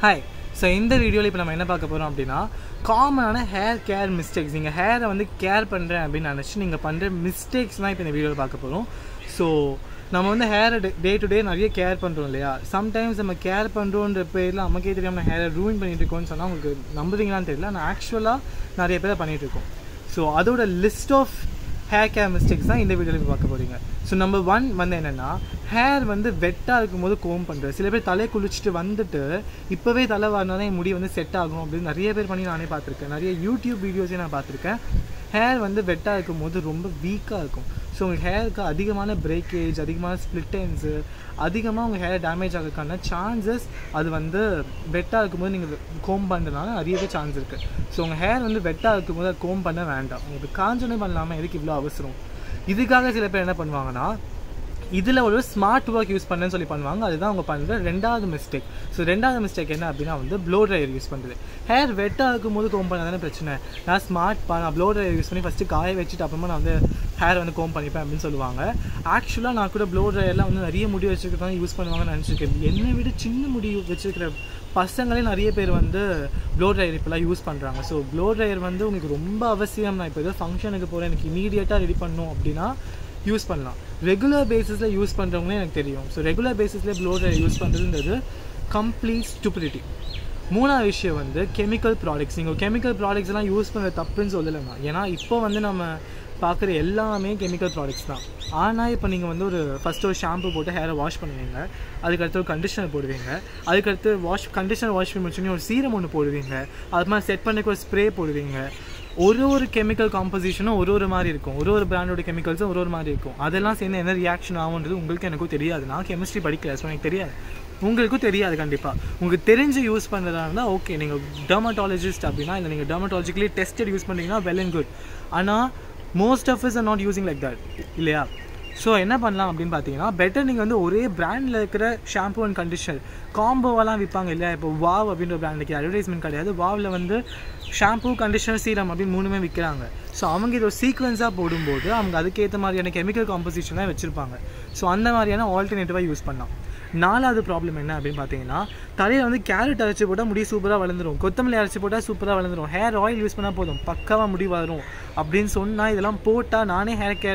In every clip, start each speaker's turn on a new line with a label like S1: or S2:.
S1: hi so இந்த வீடியோவில் இப்போ நம்ம என்ன பார்க்க போகிறோம் அப்படின்னா காமனான ஹேர் கேர் மிஸ்டேக்ஸ் நீங்கள் ஹேரை வந்து கேர் பண்ணுறேன் அப்படின்னு நினச்சி நீங்கள் பண்ணுற மிஸ்டேக்ஸ் தான் இப்போ இந்த வீடியோவில் பார்க்க போகிறோம் ஸோ நம்ம வந்து ஹேரை டே டு டே நிறைய கேர் பண்ணுறோம் இல்லையா சம்டைம்ஸ் நம்ம கேர் பண்ணுறோன்ற பேரில் நமக்கே தெரியாமல் நம்ம ஹேரை ரூயின் பண்ணிட்டு இருக்கோம்னு சொன்னால் உங்களுக்கு நம்புறீங்களான்னு தெரியல ஆனால் ஆக்சுவலாக நிறைய பேரை பண்ணிகிட்டு இருக்கோம் ஸோ அதோட list of hair care mistakes தான் இந்த வீடியோவில் பார்க்க போகிறீங்க ஸோ நம்பர் ஒன் வந்து என்னென்னா ஹேர் வந்து வெட்டாக இருக்கும்போது கோம் பண்ணுறது சில பேர் தலையை குளிச்சுட்டு வந்துட்டு இப்போவே தலை வாரினா தான் என் முடி வந்து செட் ஆகும் அப்படின்னு நிறைய பேர் பண்ணி நானே பார்த்துருக்கேன் நிறைய யூடியூப் வீடியோஸே நான் பார்த்துருக்கேன் ஹேர் வந்து வெட்டாக இருக்கும்போது ரொம்ப வீக்காக இருக்கும் ஸோ உங்கள் ஹேருக்கு அதிகமான பிரேக்கேஜ் அதிகமான ஸ்ப்ளிட்டன்ஸு அதிகமாக உங்கள் ஹேர் டேமேஜ் ஆகிறதுக்கான சான்சஸ் அது வந்து வெட்டாக இருக்கும்போது நீங்கள் கோம் பண்ணுறதுனால நிறையவே சான்ஸ் இருக்குது ஸோ உங்கள் ஹேர் வந்து வெட்டாக இருக்கும்போது அது கோம் பண்ண வேண்டாம் உங்களுக்கு காஞ்சனே பண்ணலாமல் எதுக்கு இவ்வளோ அவசரம் இதுக்காக சில பேர் என்ன பண்ணுவாங்கன்னா இதில் ஒரு ஸ்மார்ட் ஒர்க் யூஸ் பண்ணேன்னு சொல்லி பண்ணுவாங்க அதுதான் அவங்க பண்ணுற ரெண்டாவது மிஸ்டேக் ஸோ ரெண்டாவது மிஸ்டேக் என்ன அப்படின்னா வந்து ப்ளோ ட்ரையர் யூஸ் பண்ணுறது ஹேர் வெட்டாக இருக்கும்போது கோம் பண்ண தானே பிரச்சனை நான் ஸ்மார்ட் நான் ப்ளோ ட்ரையர் யூஸ் பண்ணி ஃபஸ்ட்டு காய வச்சுட்டு அப்புறமா நான் வந்து ஹேர் வந்து கோம் பண்ணிப்பேன் அப்படின்னு சொல்லுவாங்க ஆக்சுவலாக நான் கூட ப்ளோ ட்ரையர்லாம் வந்து நிறைய முடி வச்சுருக்க தான் யூஸ் பண்ணுவாங்கன்னு நினச்சிருக்கேன் என்னை விட சின்ன முடி வச்சுருக்கிற பசங்களே நிறைய பேர் வந்து ப்ளோ ட்ரையர் இப்போலாம் யூஸ் பண்ணுறாங்க ஸோ ப்ளோ ட்ரையர் வந்து உங்களுக்கு ரொம்ப அவசியம் நான் இப்போ ஏதோ ஃபங்க்ஷனுக்கு போகிறேன் எனக்கு இமீடியட்டாக ரெடி பண்ணணும் அப்படின்னா யூஸ் பண்ணலாம் ரெகுலர் பேசிஸில் யூஸ் பண்ணுறவங்களே எனக்கு தெரியும் ஸோ ரெகுலர் பேசிஸில் ப்ளோ ட்ரையர் யூஸ் பண்ணுறதுன்றது கம்ப்ளீட் ஸ்டூபிலிட்டி மூணாவது விஷயம் வந்து கெமிக்கல் ப்ராடக்ட்ஸ் நீங்கள் கெமிக்கல் ப்ராடக்ட்ஸ் எல்லாம் யூஸ் பண்ணுற தப்புன்னு சொல்லலைண்ணா ஏன்னா இப்போ வந்து நம்ம பார்க்குற எல்லாமே கெமிக்கல் ப்ராடக்ட்ஸ் தான் ஆனால் இப்போ நீங்கள் வந்து ஒரு ஃபஸ்ட்டு ஒரு ஷாம்பு போட்டு ஹேரை வாஷ் பண்ணுவீங்க அதுக்கடுத்து ஒரு கண்டிஷனர் போடுவீங்க அதுக்கடுத்து வாஷ் கண்டிஷனர் வாஷ் பண்ணி முடிச்சோன்னே ஒரு சீரம் ஒன்று போடுவீங்க அது மாதிரி செட் பண்ணிக்க ஒரு ஸ்ப்ரே போடுவீங்க ஒரு ஒரு கெமிக்கல் காம்போசிஷனும் ஒரு ஒரு மாதிரி இருக்கும் ஒரு ஒரு பிராண்டோட கெமிக்கல்ஸும் ஒரு ஒரு மாதிரி இருக்கும் அதெல்லாம் சேர்ந்து என்ன ரியாக்ஷன் ஆகுன்றது உங்களுக்கு எனக்கும் தெரியாது நான் கெமிஸ்ட்ரி படிக்கல ஸோ எனக்கு தெரியாது உங்களுக்கும் தெரியாது கண்டிப்பாக உங்களுக்கு தெரிஞ்சு யூஸ் பண்ணுறதா இருந்தால் ஓகே நீங்கள் டெர்மட்டாலஜிஸ்ட் அப்படின்னா இல்லை நீங்கள் டெர்மட்டாலஜிக்கலி டெஸ்டட் யூஸ் பண்ணுறீங்கன்னா வெல் அண்ட் குட் ஆனால் most of us are not using like that இல்லையா ஸோ என்ன பண்ணலாம் அப்படின்னு பார்த்தீங்கன்னா பெட்டர் நீங்கள் வந்து ஒரே பிராண்டில் இருக்கிற ஷாம்பு அண்ட் கண்டிஷனர் காம்போவெல்லாம் விற்பாங்க இல்லையா இப்போ வாவ் அப்படின்ற பிராண்டுக்கு அட்வர்டைஸ்மெண்ட் கிடையாது வாவில் வந்து ஷாம்பு கண்டிஷனர் சீரம் அப்படின்னு மூணுமே விற்கிறாங்க ஸோ அவங்க இதை ஒரு சீக்வன்ஸாக போடும்போது அவங்க அதுக்கேற்ற மாதிரியான கெமிக்கல் காம்போசிஷன் தான் வச்சுருப்பாங்க ஸோ அந்த மாதிரியான ஆல்டர்னேட்டிவாக யூஸ் பண்ணலாம் நாலாவது ப்ராப்ளம் என்ன அப்படின்னு பார்த்தீங்கன்னா தலையில் வந்து கேரட் அரைச்சி போட்டால் முடி சூப்பராக வளர்ந்துடும் கொத்தமல்லி அரைச்சி போட்டால் சூப்பராக வளர்ந்துடும் ஹேர் ஆயில் யூஸ் பண்ணால் போதும் பக்காவாக முடி வரும் அப்படின்னு சொன்னால் இதெல்லாம் போட்டால் நானே ஹேர் கேர்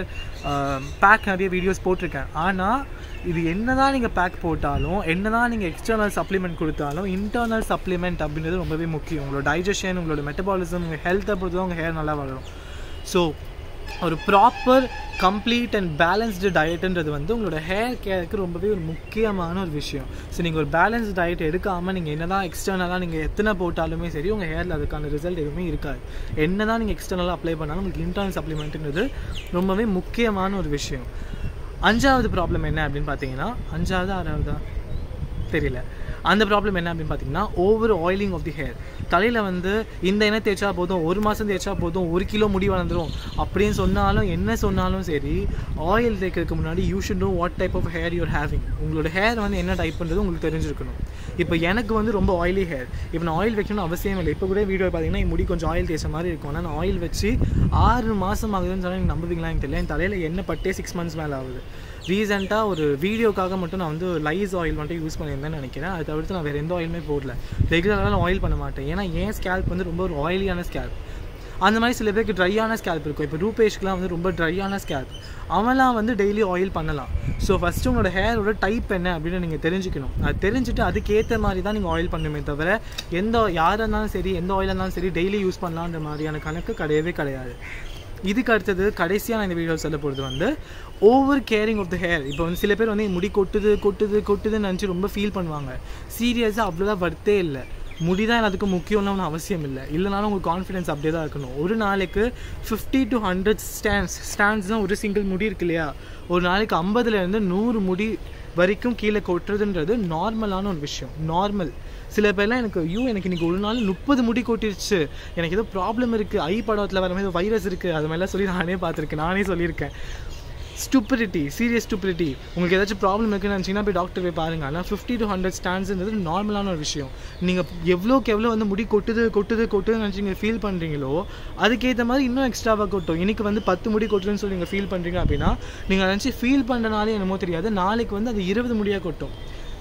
S1: பேக் நிறைய வீடியோஸ் போட்டிருக்கேன் ஆனால் இது என்ன தான் நீங்கள் பேக் போட்டாலும் என்ன தான் நீங்கள் எக்ஸ்டர்னல் சப்ளிமெண்ட் கொடுத்தாலும் இன்டர்னல் சப்ளிமெண்ட் அப்படின்றது ரொம்பவே முக்கியம் உங்களோட டைஜஷன் உங்களோட மெட்டபாலிசம் உங்கள் ஹெல்த்தை பொறுத்து தான் உங்கள் ஹேர் நல்லா வளரும் ஸோ ஒரு ப்ராப்பர் கம்ப்ளீட் அண்ட் பேலன்ஸ்டு டயட்டுன்றது வந்து உங்களோட ஹேர் கேருக்கு ரொம்பவே ஒரு முக்கியமான ஒரு விஷயம் ஸோ நீங்கள் ஒரு பேலன்ஸ் டயட் எடுக்காமல் நீங்கள் என்ன தான் எக்ஸ்டர்னலாக நீங்கள் எத்தனை போட்டாலுமே சரி உங்கள் ஹேரில் அதுக்கான ரிசல்ட் எதுவுமே இருக்காது என்ன தான் நீங்கள் எக்ஸ்டர்னலாக அப்ளை பண்ணாலும் உங்களுக்கு இன்டர்னல் சப்ளிமெண்ட்டுன்றது ரொம்பவே முக்கியமான ஒரு விஷயம் அஞ்சாவது ப்ராப்ளம் என்ன அப்படின்னு பார்த்தீங்கன்னா அஞ்சாவது ஆறாவதா தெரியல அந்த ப்ராப்ளம் என்ன அப்படின்னு பார்த்தீங்கன்னா over oiling of the hair தலையில் வந்து இந்த எண்ணெய் தேய்ச்சா போதும் ஒரு மாதம் தேய்ச்சா போதும் ஒரு கிலோ முடி வளர்ந்துரும் அப்படின்னு சொன்னாலும் என்ன சொன்னாலும் சரி ஆயில் தேய்க்கிறதுக்கு முன்னாடி you should know what type of hair you're having உங்களோட ஹேர் வந்து என்ன டைப்ன்றது உங்களுக்கு தெரிஞ்சிருக்கணும் இப்போ எனக்கு வந்து ரொம்ப ஆயிலி ஹேர் இப்போ நான் ஆயில் வைக்கணும்னு அவசியம் இல்லை இப்போ கூட வீடியோ பார்த்தீங்கன்னா என் முடி கொஞ்சம் ஆயில் தேய்ச்ச மாதிரி இருக்கும் ஆனால் நான் ஆயில் வச்சு ஆறு மாதம் ஆகுதுன்னு சொன்னால் எனக்கு நம்புவீங்களா எனக்கு தெரியல என் தலையில் எண்ணெய் பட்டே சிக்ஸ் மந்த்ஸ் மேலே ஆகுது ரீசெண்டாக ஒரு வீடியோக்காக மட்டும் நான் வந்து லைஸ் ஆயில் மட்டும் யூஸ் பண்ணியிருந்தேன்னு நினைக்கிறேன் அதை தவிர்த்து நான் வேறு எந்த ஆயிலுமே போடல ரெகுலராக ஆயில் பண்ண மாட்டேன் ஏன்னா என் ஸ்கேல்ப் வந்து ரொம்ப ஒரு ஆயிலியான ஸ்கேல்ப் அந்த மாதிரி சில பேருக்கு ட்ரையான ஸ்கேல்ப் இருக்கும் இப்போ ரூபேஷ்க்குலாம் வந்து ரொம்ப ட்ரையான ஸ்கேல்ப் அவன்லாம் வந்து டெய்லி ஆயில் பண்ணலாம் ஸோ ஃபஸ்ட்டு உங்களோட ஹேரோட டைப் என்ன அப்படின்னு நீங்கள் தெரிஞ்சுக்கணும் அது தெரிஞ்சுட்டு அதுக்கேற்ற மாதிரி தான் நீங்கள் ஆயில் பண்ணுமே தவிர எந்த யாராக இருந்தாலும் சரி எந்த ஆயிலாக இருந்தாலும் சரி டெய்லி யூஸ் பண்ணலான்ற மாதிரியான கணக்கு கிடையவே கிடையாது இதுக்கு அடுத்தது கடைசியாக நான் இந்த வீடியோ சொல்ல போகிறது வந்து over caring of the hair இப்போ வந்து சில பேர் வந்து முடி கொட்டுது கொட்டுது கொட்டுதுன்னு நினச்சி ரொம்ப ஃபீல் பண்ணுவாங்க சீரியஸாக அவ்வளோதான் வர்த்தே இல்லை முடி தான் எல்லாத்துக்கும் முக்கியம்னு ஒன்றும் அவசியம் இல்லை இல்லைனாலும் உங்களுக்கு கான்ஃபிடன்ஸ் அப்படியே தான் இருக்கணும் ஒரு நாளைக்கு fifty to hundred strands strands தான் ஒரு சிங்கிள் முடி இருக்கு இல்லையா ஒரு நாளைக்கு ஐம்பதுலேருந்து நூறு முடி வரைக்கும் கீழே கொட்டுறதுன்றது நார்மலான ஒரு விஷயம் நார்மல் சில பேர்லாம் எனக்கு ஐயோ எனக்கு இன்றைக்கி ஒரு நாள் முப்பது முடி கொட்டிருச்சு எனக்கு ஏதோ ப்ராப்ளம் இருக்குது ஐ படத்தில் வர மாதிரி வைரஸ் இருக்குது அது மாதிரிலாம் சொல்லி நானே பார்த்துருக்கேன் நானே சொல்லியிருக்கேன் ஸ்டூப்பிடிட்டி சீரியஸ் ஸ்டூப்பிடிட்டி உங்களுக்கு ஏதாச்சும் ப்ராப்ளம் இருக்குன்னு நினச்சிங்கன்னா போய் டாக்டர் போய் பாருங்க ஆனால் ஃபிஃப்டி டு ஹண்ட்ரட் ஸ்டாண்ட்ஸ்ன்றது நார்மலான ஒரு விஷயம் நீங்கள் எவ்வளோக்கு எவ்வளோ வந்து முடி கொட்டுது கொட்டுது கொட்டுதுன்னு நினச்சி நீங்கள் ஃபீல் பண்ணுறீங்களோ அதுக்கேற்ற மாதிரி இன்னும் எக்ஸ்ட்ராவாக கொட்டும் இன்றைக்கி வந்து பத்து முடி கொட்டுதுன்னு சொல்லி நீங்கள் ஃபீல் பண்ணுறீங்க அப்படின்னா நீங்கள் நினச்சி ஃபீல் பண்ணுறனாலே என்னமோ தெரியாது நாளைக்கு வந்து அது இருபது முடியாக கொட்டும்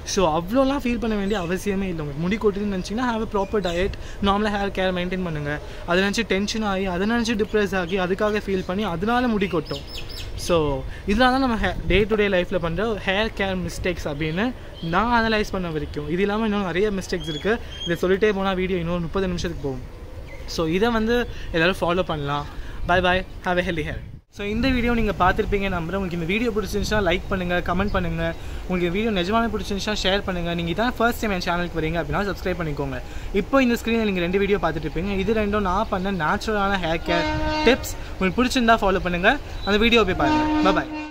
S1: ஸோ அவ்வளோலாம் ஃபீல் பண்ண வேண்டிய அவசியமே இல்லை உங்களுக்கு முடி கொட்டுதுன்னு நினச்சிங்கன்னா ஹேவ் அ ப்ராப்பர் டயட் நார்மலாக ஹேர் கேர் மெயின்டைன் பண்ணுங்கள் அதை நினச்சி டென்ஷன் ஆகி அதை நினச்சி டிப்ரெஸ் ஆகி அதுக்காக ஃபீல் பண்ணி அதனால முடி கொட்டும் ஸோ இதனால தான் நம்ம டே டு டே லைஃப்பில் பண்ணுற ஹேர் கேர் மிஸ்டேக்ஸ் அப்படின்னு நான் அனலைஸ் பண்ண வரைக்கும் இது இல்லாமல் இன்னும் நிறைய மிஸ்டேக்ஸ் இருக்குது இதை சொல்லிட்டே போனால் வீடியோ இன்னும் முப்பது நிமிஷத்துக்கு போகும் ஸோ இதை வந்து எல்லோரும் ஃபாலோ பண்ணலாம் bye bye have a healthy hair so இந்த வீடியோ நீங்கள் பார்த்துருப்பீங்க நம்புறேன் உங்களுக்கு இந்த வீடியோ பிடிச்சிருந்துச்சுன்னா லைக் பண்ணுங்கள் கமெண்ட் பண்ணுங்கள் உங்களுக்கு இந்த வீடியோ நிஜமான பிடிச்சிருந்துச்சுன்னா ஷேர் பண்ணுங்கள் நீங்கள் இதான் ஃபர்ஸ்ட் டைம் என் சேனலுக்கு வரீங்க அப்படின்னா சப்ஸ்கிரைப் பண்ணிக்கோங்க இப்போ இந்த ஸ்க்ரீனில் நீங்கள் ரெண்டு வீடியோ பார்த்துட்டு இருப்பீங்க இது ரெண்டும் நான் பண்ண நேச்சுரலான ஹேர் கேர் டிப்ஸ் உங்களுக்கு பிடிச்சிருந்தா ஃபாலோ பண்ணுங்கள் அந்த வீடியோ போய் பாருங்கள் பாய்